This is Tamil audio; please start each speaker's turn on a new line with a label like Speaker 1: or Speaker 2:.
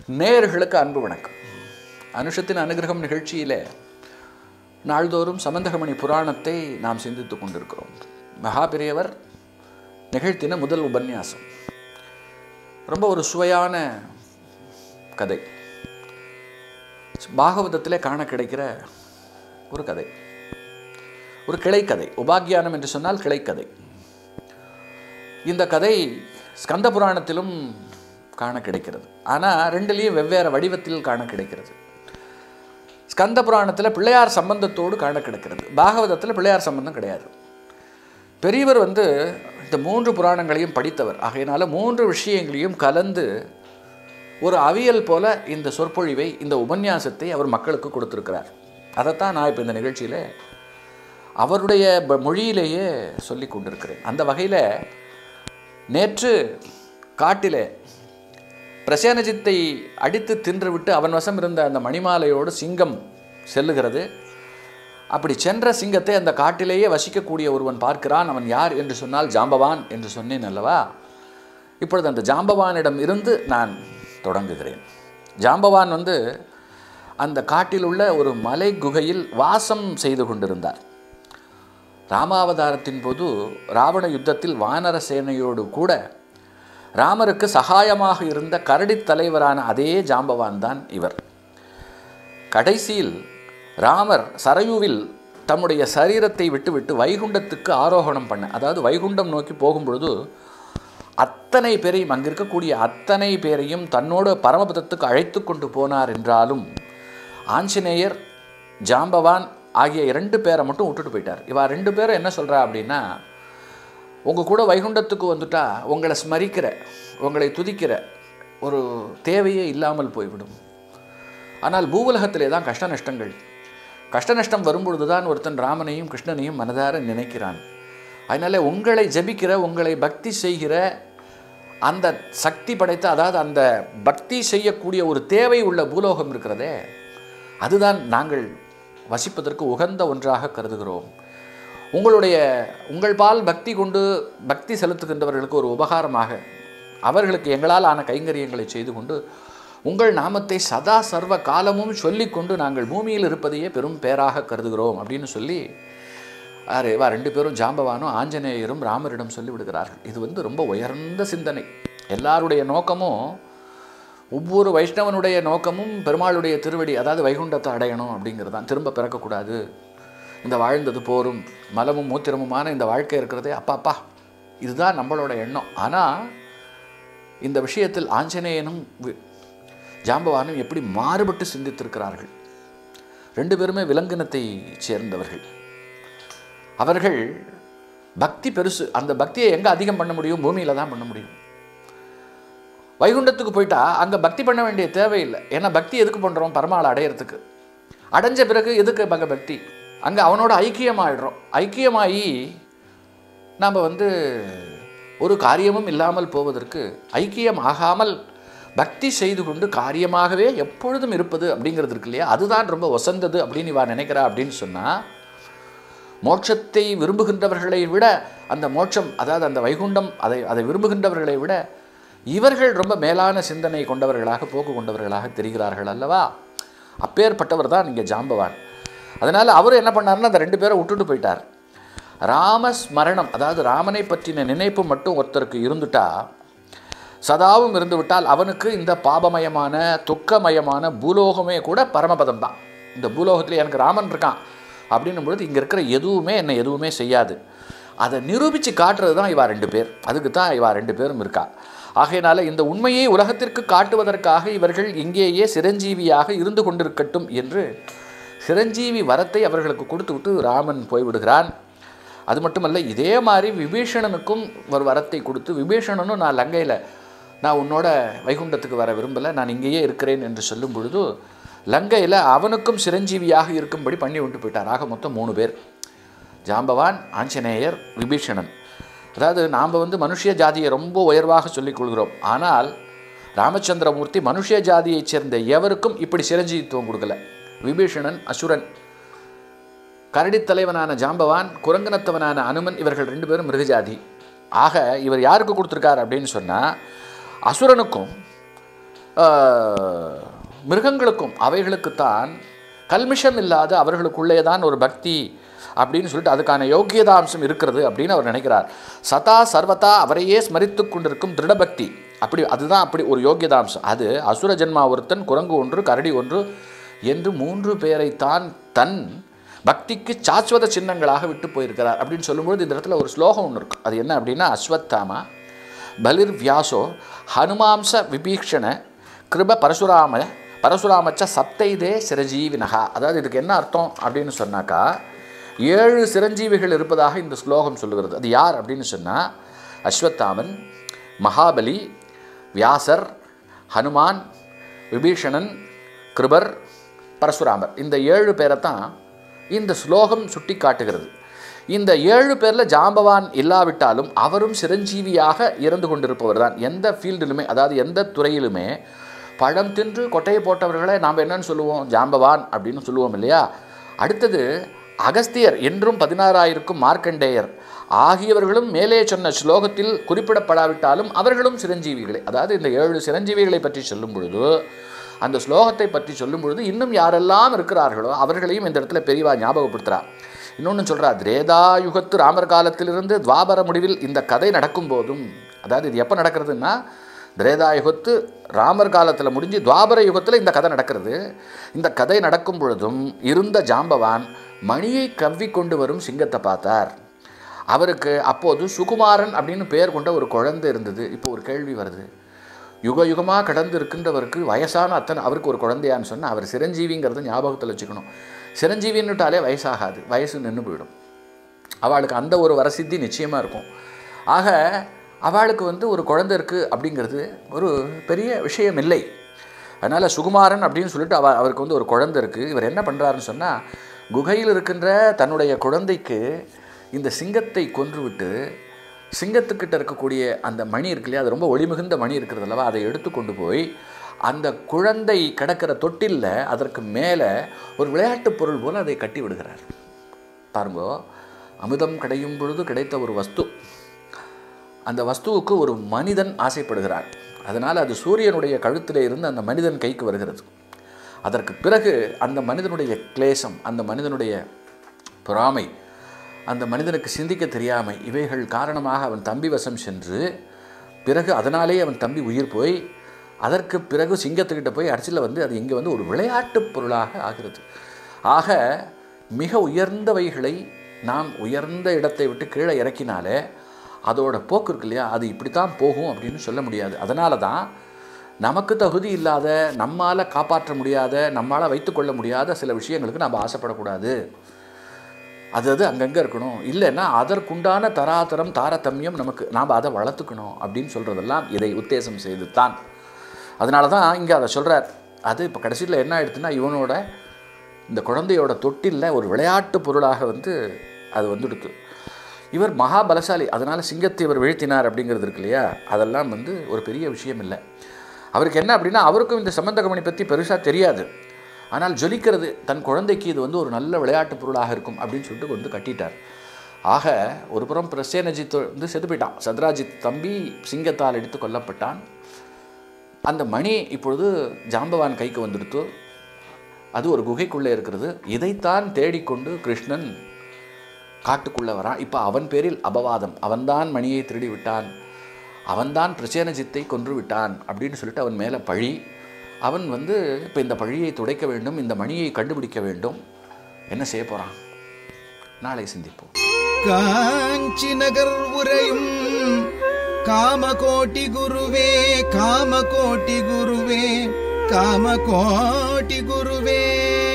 Speaker 1: நேயர்களுக்கு அன்பு வணக்கம் அனுஷத்தின் அனுகிரகம் நிகழ்ச்சியிலே நாள்தோறும் சமந்தகமணி புராணத்தை நாம் சிந்தித்துக் கொண்டிருக்கிறோம் மகாபிரியவர் நிகழ்த்தின முதல் உபன்யாசம் ரொம்ப ஒரு சுவையான கதை பாகவதத்திலே காண கிடைக்கிற ஒரு கதை ஒரு கிளைக்கதை உபாக்கியானம் என்று சொன்னால் கிளைக்கதை இந்த கதை ஸ்கந்த புராணத்திலும் காண கிடைக்கிறது ஆனால் ரெண்டுலேயும் வெவ்வேறு வடிவத்தில் காண கிடைக்கிறது ஸ்கந்த புராணத்தில் பிள்ளையார் சம்பந்தத்தோடு காண கிடைக்கிறது பாகவதத்தில் பிள்ளையார் சம்பந்தம் கிடையாது பெரியவர் வந்து இந்த மூன்று புராணங்களையும் படித்தவர் ஆகையினால மூன்று விஷயங்களையும் கலந்து ஒரு அவியல் போல இந்த சொற்பொழிவை இந்த உபன்யாசத்தை அவர் மக்களுக்கு கொடுத்திருக்கிறார் அதைத்தான் நான் இப்போ இந்த நிகழ்ச்சியில் அவருடைய ப- மொழியிலேயே சொல்லி கொண்டிருக்கிறேன் அந்த வகையில் நேற்று காட்டிலே பிரசேனஜித்தை அடித்து தின்றுவிட்டு அவன் வசம் இருந்த அந்த மணிமாலையோடு சிங்கம் செல்லுகிறது அப்படி சென்ற சிங்கத்தை அந்த காட்டிலேயே வசிக்கக்கூடிய ஒருவன் பார்க்கிறான் அவன் யார் என்று சொன்னால் ஜாம்பவான் என்று சொன்னேன் அல்லவா இப்பொழுது அந்த ஜாம்பவானிடம் இருந்து நான் தொடங்குகிறேன் ஜாம்பவான் வந்து அந்த காட்டில் உள்ள ஒரு மலை குகையில் வாசம் செய்து கொண்டிருந்தார் ராமாவதாரத்தின் போது ராவண யுத்தத்தில் வானர சேனையோடு கூட ராமருக்கு சகாயமாக இருந்த கரடித் தலைவரான அதே ஜாம்பவான் தான் இவர் கடைசியில் ராமர் சரயுவில் தம்முடைய சரீரத்தை விட்டுவிட்டு வைகுண்டத்துக்கு ஆரோகணம் பண்ண அதாவது வைகுண்டம் நோக்கி போகும்பொழுது அத்தனை பேரையும் அங்கே இருக்கக்கூடிய அத்தனை பேரையும் தன்னோடு பரமபதத்துக்கு அழைத்து கொண்டு போனார் என்றாலும் ஆஞ்சநேயர் ஜாம்பவான் ஆகிய இரண்டு பேரை மட்டும் விட்டுட்டு போயிட்டார் இவா ரெண்டு பேரும் என்ன சொல்கிறா அப்படின்னா உங்கள் கூட வைகுண்டத்துக்கு வந்துட்டா உங்களை ஸ்மரிக்கிற உங்களை துதிக்கிற ஒரு தேவையே இல்லாமல் போய்விடும் ஆனால் பூவுலகத்திலே தான் கஷ்ட நஷ்டங்கள் கஷ்ட நஷ்டம் வரும்பொழுது தான் ஒருத்தன் ராமனையும் கிருஷ்ணனையும் மனதார நினைக்கிறான் அதனால உங்களை ஜபிக்கிற உங்களை பக்தி செய்கிற அந்த சக்தி படைத்த அதாவது அந்த பக்தி செய்யக்கூடிய ஒரு தேவை உள்ள பூலோகம் இருக்கிறதே அதுதான் நாங்கள் வசிப்பதற்கு உகந்த ஒன்றாக கருதுகிறோம் உங்களுடைய உங்கள் பால் பக்தி கொண்டு பக்தி செலுத்துகின்றவர்களுக்கு ஒரு உபகாரமாக அவர்களுக்கு எங்களால் ஆன கைங்கரியங்களை செய்து கொண்டு உங்கள் நாமத்தை சதா சர்வ காலமும் சொல்லிக்கொண்டு நாங்கள் பூமியில் இருப்பதையே பெரும் பேராக கருதுகிறோம் அப்படின்னு சொல்லி யாரு வா ரெண்டு பேரும் ஜாம்பவானும் ஆஞ்சநேயரும் ராமரிடம் சொல்லி விடுகிறார்கள் இது வந்து ரொம்ப உயர்ந்த சிந்தனை எல்லாருடைய நோக்கமும் ஒவ்வொரு வைஷ்ணவனுடைய நோக்கமும் பெருமாளுடைய திருவடி அதாவது வைகுண்டத்தை அடையணும் அப்படிங்கிறது தான் திரும்ப பிறக்கக்கூடாது இந்த வாழ்ந்தது போரும் மலமும் மூத்திரமுமான இந்த வாழ்க்கை இருக்கிறதே அப்பா அப்பா இதுதான் நம்மளோட எண்ணம் ஆனால் இந்த விஷயத்தில் ஆஞ்சநேயனும் வி- ஜாம்பவானும் எப்படி மாறுபட்டு சிந்தித்திருக்கிறார்கள் ரெண்டு பேருமே விலங்கினத்தை சேர்ந்தவர்கள் அவர்கள் பக்தி பெருசு அந்த பக்தியை எங்கே அதிகம் பண்ண முடியும் பூமியில் தான் பண்ண முடியும் வைகுண்டத்துக்கு போயிட்டா அங்கே பக்தி பண்ண வேண்டிய தேவையில்லை ஏன்னா பக்தி எதுக்கு பண்ணுறோம் பரமாளை அடையிறதுக்கு அடைஞ்ச பிறகு எதுக்கு அங்கே பக்தி அங்கே அவனோட ஐக்கியமாயிடுறோம் ஐக்கியமாகி நாம் வந்து ஒரு காரியமும் இல்லாமல் போவதற்கு ஐக்கியம் ஆகாமல் பக்தி செய்து கொண்டு காரியமாகவே எப்பொழுதும் இருப்பது அப்படிங்கிறது இருக்கு இல்லையா அதுதான் ரொம்ப ஒசந்தது அப்படின்னு இவா நினைக்கிறா அப்படின்னு சொன்னால் மோட்சத்தை விரும்புகின்றவர்களை விட அந்த மோட்சம் அதாவது அந்த வைகுண்டம் அதை அதை விரும்புகின்றவர்களை விட இவர்கள் ரொம்ப மேலான சிந்தனை கொண்டவர்களாக போக்கு கொண்டவர்களாக தெரிகிறார்கள் அல்லவா அப்பேற்பட்டவர் தான் இங்கே ஜாம்பவான் அதனால் அவர் என்ன பண்ணாருன்னா அந்த ரெண்டு பேரை விட்டுட்டு போயிட்டார் ராமஸ்மரணம் அதாவது ராமனை பற்றின நினைப்பு மட்டும் ஒருத்தருக்கு இருந்துட்டா சதாவும் இருந்து விட்டால் அவனுக்கு இந்த பாபமயமான துக்கமயமான பூலோகமே கூட பரமபதம் தான் இந்த பூலோகத்தில் எனக்கு ராமன் இருக்கான் அப்படின்னும் பொழுது இங்கே இருக்கிற எதுவுமே என்னை எதுவுமே செய்யாது அதை நிரூபித்து காட்டுறது தான் இவா ரெண்டு பேர் அதுக்கு தான் இவா ரெண்டு பேரும் இருக்கா ஆகையினால இந்த உண்மையை உலகத்திற்கு காட்டுவதற்காக இவர்கள் இங்கேயே சிரஞ்சீவியாக இருந்து கொண்டிருக்கட்டும் என்று சிரஞ்சீவி வரத்தை அவர்களுக்கு கொடுத்து விட்டு ராமன் போய்விடுகிறான் அது மட்டுமல்ல இதே மாதிரி விபீஷணனுக்கும் ஒரு வரத்தை கொடுத்து விபீஷணனும் நான் லங்கையில் நான் உன்னோட வைகுண்டத்துக்கு வர விரும்பலை நான் இங்கேயே இருக்கிறேன் என்று சொல்லும் பொழுது லங்கையில் அவனுக்கும் சிரஞ்சீவியாக இருக்கும்படி பண்ணி விட்டு போயிட்டார் ஆக மொத்தம் மூணு பேர் ஜாம்பவான் ஆஞ்சநேயர் விபீஷணன் அதாவது நாம் வந்து மனுஷ ஜாதியை ரொம்ப உயர்வாக சொல்லிக் கொள்கிறோம் ஆனால் ராமச்சந்திரமூர்த்தி மனுஷ ஜாதியைச் சேர்ந்த எவருக்கும் இப்படி சிரஞ்சீவித்துவம் கொடுக்கல விபீஷணன் அசுரன் கரடித் தலைவனான ஜாம்பவான் குரங்கனத்தவனான அனுமன் இவர்கள் ரெண்டு பேரும் மிருகஜாதி ஆக இவர் யாருக்கு கொடுத்துருக்கார் அப்படின்னு சொன்னால் அசுரனுக்கும் ஆஹ், மிருகங்களுக்கும் அவைகளுக்குத்தான் கல்மிஷம் இல்லாத அவர்களுக்குள்ளே தான் ஒரு பக்தி அப்படின்னு சொல்லிட்டு அதுக்கான யோக்கியதாம்சம் இருக்கிறது அப்படின்னு அவர் நினைக்கிறார் சதா சர்வதா அவரையே ஸ்மரித்து கொண்டிருக்கும் திருடபக்தி அப்படி அதுதான் அப்படி ஒரு யோக்கியதாம்சம் அது அசுர ஜென்மா ஒருத்தன் குரங்கு ஒன்று கரடி ஒன்று என்று மூன்று பேரைத்தான் தன் பக்திக்கு சாஸ்வத சின்னங்களாக விட்டு போயிருக்கிறார் அப்படின்னு சொல்லும்போது இந்த இடத்துல ஒரு ஸ்லோகம் ஒன்று இருக்கு அது என்ன அப்படின்னா அஸ்வத்தாமா பலிர் வியாசோ ஹனுமாம்ச விபீக்ஷண கிருப பரசுராம பரசுராமச்ச சப்தைதே சிரஜீவினகா அதாவது இதுக்கு என்ன அர்த்தம் அப்படின்னு சொன்னாக்கா ஏழு சிரஞ்சீவிகள் இருப்பதாக இந்த ஸ்லோகம் சொல்லுகிறது அது யார் அப்படின்னு சொன்னால் அஸ்வத்தாமன் மகாபலி வியாசர் ஹனுமான் விபீஷணன் கிருபர் பரசுராமர் இந்த ஏழு பேரை தான் இந்த ஸ்லோகம் சுட்டி காட்டுகிறது இந்த ஏழு பேரில் ஜாம்பவான் இல்லாவிட்டாலும் அவரும் சிரஞ்சீவியாக இறந்து கொண்டிருப்பவர் தான் எந்த ஃபீல்டிலுமே அதாவது எந்த துறையிலுமே பழம் தின்று கொட்டையை போட்டவர்களை நாம் என்னன்னு சொல்லுவோம் ஜாம்பவான் அப்படின்னு சொல்லுவோம் இல்லையா அடுத்தது அகஸ்தியர் என்றும் பதினாறாயிருக்கும் மார்க்கண்டேயர் ஆகியவர்களும் மேலே சொன்ன ஸ்லோகத்தில் குறிப்பிடப்படாவிட்டாலும் அவர்களும் சிரஞ்சீவிகளே அதாவது இந்த ஏழு சிரஞ்சீவிகளை பற்றி சொல்லும் பொழுது அந்த ஸ்லோகத்தை பற்றி சொல்லும் பொழுது இன்னும் யாரெல்லாம் இருக்கிறார்களோ அவர்களையும் இந்த இடத்துல பெரியவா ஞாபகப்படுத்துகிறார் இன்னொன்று சொல்கிறா திரேதா யுகத்து ராமர் காலத்திலிருந்து துவாபர முடிவில் இந்த கதை நடக்கும் போதும் அதாவது இது எப்போ நடக்கிறதுன்னா திரேதா யுகத்து ராமர் காலத்தில் முடிஞ்சு துவாபர யுகத்தில் இந்த கதை நடக்கிறது இந்த கதை நடக்கும் பொழுதும் இருந்த ஜாம்பவான் மணியை கவ்வி கொண்டு வரும் சிங்கத்தை பார்த்தார் அவருக்கு அப்போது சுகுமாரன் அப்படின்னு பெயர் கொண்ட ஒரு குழந்தை இருந்தது இப்போ ஒரு கேள்வி வருது யுக யுகமாக கடந்து இருக்கின்றவருக்கு வயசான அத்தனை அவருக்கு ஒரு குழந்தையான்னு சொன்னால் அவர் சிரஞ்சீவிங்கிறத ஞாபகத்தில் வச்சுக்கணும் சிரஞ்சீவின்னுட்டாலே வயசாகாது வயசு நின்று போயிடும் அவளுக்கு அந்த ஒரு வரசித்தி நிச்சயமாக இருக்கும் ஆக அவளுக்கு வந்து ஒரு குழந்தை இருக்குது அப்படிங்கிறது ஒரு பெரிய விஷயம் இல்லை அதனால் சுகுமாரன் அப்படின்னு சொல்லிட்டு அவ அவருக்கு வந்து ஒரு குழந்தை இருக்குது இவர் என்ன பண்ணுறாருன்னு சொன்னால் குகையில் இருக்கின்ற தன்னுடைய குழந்தைக்கு இந்த சிங்கத்தை கொன்றுவிட்டு சிங்கத்துக்கிட்ட இருக்கக்கூடிய அந்த மணி இருக்கு இல்லையா அது ரொம்ப ஒளிமிகுந்த மணி இருக்கிறது அல்லவா அதை எடுத்து கொண்டு போய் அந்த குழந்தை கிடக்கிற தொட்டில்ல அதற்கு மேலே ஒரு விளையாட்டுப் பொருள் போல் அதை கட்டி விடுகிறார் பாருங்கோ அமுதம் கிடையும் பொழுது கிடைத்த ஒரு வஸ்து அந்த வஸ்துவுக்கு ஒரு மனிதன் ஆசைப்படுகிறான் அதனால் அது சூரியனுடைய கழுத்தில் இருந்து அந்த மனிதன் கைக்கு வருகிறது அதற்கு பிறகு அந்த மனிதனுடைய கிளேசம் அந்த மனிதனுடைய பொறாமை அந்த மனிதனுக்கு சிந்திக்க தெரியாமை இவைகள் காரணமாக அவன் தம்பி வசம் சென்று பிறகு அதனாலே அவன் தம்பி உயிர் போய் அதற்கு பிறகு சிங்கத்துக்கிட்ட போய் அடிச்சில் வந்து அது இங்கே வந்து ஒரு விளையாட்டுப் பொருளாக ஆகிறது ஆக மிக உயர்ந்தவைகளை நாம் உயர்ந்த இடத்தை விட்டு கீழே இறக்கினாலே அதோட போக்கு இருக்கு இல்லையா அது இப்படித்தான் போகும் அப்படின்னு சொல்ல முடியாது அதனால தான் நமக்கு தகுதி இல்லாத நம்மால் காப்பாற்ற முடியாத நம்மால் வைத்துக்கொள்ள முடியாத சில விஷயங்களுக்கு நாம் ஆசைப்படக்கூடாது அது அது அங்கங்கே இருக்கணும் இல்லைன்னா அதற்குண்டான தராதரம் தாரதமியம் நமக்கு நாம் அதை வளர்த்துக்கணும் அப்படின்னு சொல்கிறதெல்லாம் இதை உத்தேசம் செய்து தான் அதனால தான் இங்கே அதை சொல்கிறார் அது இப்போ கடைசியில் என்ன ஆயிடுதுன்னா இவனோட இந்த குழந்தையோட தொட்டிலில் ஒரு விளையாட்டு பொருளாக வந்து அது வந்துடுது இவர் மகா பலசாலி அதனால் சிங்கத்தை இவர் வீழ்த்தினார் அப்படிங்கிறது இருக்கு இல்லையா அதெல்லாம் வந்து ஒரு பெரிய விஷயம் இல்லை அவருக்கு என்ன அப்படின்னா அவருக்கும் இந்த சம்பந்தகமணி பற்றி பெருசாக தெரியாது ஆனால் ஜொலிக்கிறது தன் குழந்தைக்கு இது வந்து ஒரு நல்ல விளையாட்டு பொருளாக இருக்கும் அப்படின்னு சொல்லிட்டு வந்து கட்டிட்டார் ஆக ஒரு புறம் பிரசேனஜித் வந்து செத்து போயிட்டான் சத்ராஜித் தம்பி சிங்கத்தால் எடுத்து கொல்லப்பட்டான் அந்த மணி இப்பொழுது ஜாம்பவான் கைக்கு வந்துடுத்து அது ஒரு குகைக்குள்ளே இருக்கிறது இதைத்தான் தேடிக்கொண்டு கிருஷ்ணன் காட்டுக்குள்ளே வரான் இப்போ அவன் பேரில் அபவாதம் அவன்தான் மணியை திருடி விட்டான் அவன்தான் பிரசேனஜித்தை கொன்று விட்டான் அப்படின்னு சொல்லிட்டு அவன் மேலே பழி அவன் வந்து இப்போ இந்த பழியை துடைக்க வேண்டும் இந்த மணியை கண்டுபிடிக்க வேண்டும் என்ன செய்ய போகிறான் நாளை சிந்திப்போம்
Speaker 2: காஞ்சி நகர் உரையும் காமகோட்டி குருவே காமகோட்டி குருவே காமகோட்டி குருவே